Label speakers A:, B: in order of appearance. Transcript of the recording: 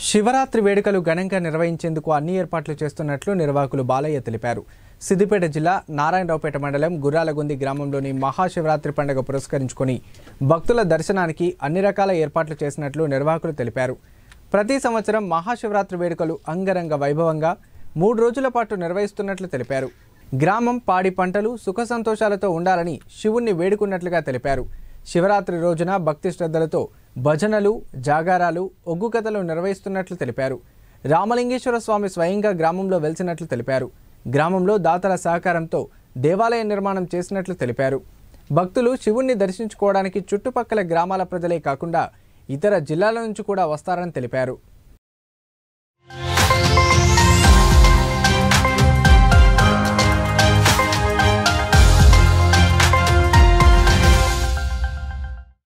A: శివరాత్రి వేడుకలు ఘనంగా నిర్వహించేందుకు అన్ని ఏర్పాట్లు చేస్తున్నట్లు నిర్వాహకులు బాలయ్య తెలిపారు సిద్దిపేట జిల్లా నారాయణరావుపేట మండలం గుర్రాలగుంది గ్రామంలోని మహాశివరాత్రి పండుగ పురస్కరించుకొని భక్తుల దర్శనానికి అన్ని రకాల ఏర్పాట్లు చేసినట్లు నిర్వాహకులు తెలిపారు ప్రతి సంవత్సరం మహాశివరాత్రి వేడుకలు అంగరంగ వైభవంగా మూడు రోజుల పాటు నిర్వహిస్తున్నట్లు తెలిపారు గ్రామం పాడి పంటలు సుఖ సంతోషాలతో ఉండాలని శివుణ్ణి వేడుకున్నట్లుగా తెలిపారు శివరాత్రి రోజున భక్తి శ్రద్ధలతో భజనలు జాగారాలు ఒగ్గు కథలు నిర్వహిస్తున్నట్లు తెలిపారు రామలింగేశ్వర స్వామి స్వయంగా గ్రామంలో వెలిసినట్లు తెలిపారు గ్రామంలో దాతల సహకారంతో దేవాలయ నిర్మాణం చేసినట్లు తెలిపారు భక్తులు శివుణ్ణి దర్శించుకోవడానికి చుట్టుపక్కల గ్రామాల ప్రజలే కాకుండా ఇతర జిల్లాల నుంచి కూడా వస్తారని తెలిపారు